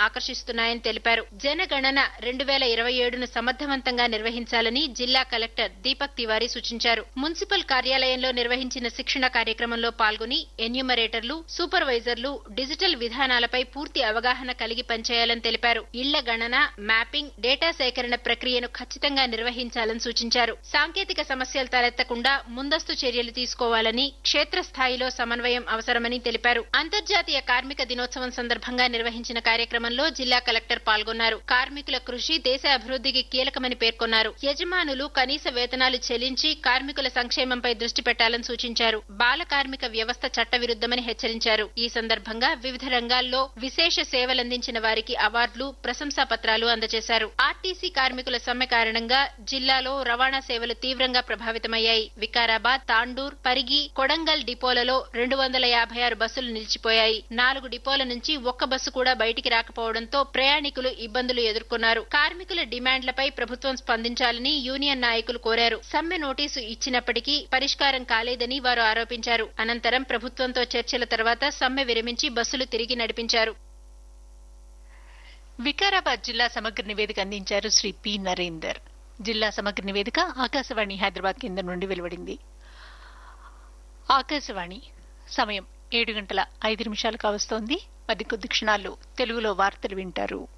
ఆకర్షిస్తున్నాయని తెలిపారు జనగణన రెండు వేల ఇరవై ఏడును సమర్థవంతంగా నిర్వహించాలని జిల్లా కలెక్టర్ దీపక్ తివారీ సూచించారు మున్సిపల్ కార్యాలయంలో నిర్వహించిన శిక్షణ కార్యక్రమంలో పాల్గొని ఎన్యూమరేటర్లు సూపర్వైజర్లు డిజిటల్ విధానాలపై పూర్తి అవగాహన కలిగి పనిచేయాలని తెలిపారు ఇళ్ల గణన మ్యాపింగ్ డేటా సేకరణ ప్రక్రియను ఖచ్చితంగా నిర్వహించాలని సూచించారు సాంకేతిక సమస్యలు తలెత్తకుండా ముందస్తు చర్యలు తీసుకోవాలని క్షేత్రస్థాయిలో సమన్వయం అవసరమని తెలిపారు అంతర్జాతీయ కార్మిక దినోత్సవం సందర్భంగా నిర్వహించిన కార్యక్రమంలో జిల్లా కలెక్టర్ పాల్గొన్నారు కార్మికుల కృషి దేశ అభివృద్ధికి కీలకమని పేర్కొన్నారు యజమానులు కనీస వేతనాలు చెల్లించి కార్మికుల సంక్షేమంపై దృష్టి పెట్టాలని సూచించారు బాల కార్మిక వ్యవస్థ చట్టవిరుద్దమని హెచ్చరించారు ఈ సందర్భంగా వివిధ రంగాల్లో విశేష సేవలందించిన వారికి అవార్డులు ప్రశంసా పత్రాలు అందజేశారు ఆర్టీసీ కార్మికుల సమ్మె కారణంగా జిల్లాలో రవాణా సేవలు తీవ్రంగా ప్రభావితమయ్యాయి వికారాబాద్ తాండూర్ పరిగి కొడంగల్ డిపోలలో రెండు వందల యాభై ఆరు బస్సులు నిలిచిపోయాయి నాలుగు డిపోల నుంచి ఒక్క బస్సు కూడా బయటికి రాకపోవడంతో ప్రయాణికులు ఇబ్బందులు ఎదుర్కొన్నారు కార్మికుల డిమాండ్లపై ప్రభుత్వం స్పందించాలని యూనియన్ నాయకులు కోరారు సమ్మె నోటీసు ఇచ్చినప్పటికీ పరిష్కారం కాలేదని వారు ఆరోపించారు అనంతరం ప్రభుత్వంతో చర్చల తర్వాత సమ్మె విరమించి బస్సులు తిరిగి నడిపించారు వికారాబాద్ జిల్లా సమగ్ర నివేదిక అందించారు శ్రీ పి నరేందర్ జిల్లా సమగ్ర నివేదిక ఆకాశవాణి హైదరాబాద్ కేంద్రం నుండి వెలువడింది ఆకాశవాణి సమయం ఏడు గంటల ఐదు నిమిషాలు కావస్తోంది మరి కొద్ది క్షణాల్లో తెలుగులో వార్తలు వింటారు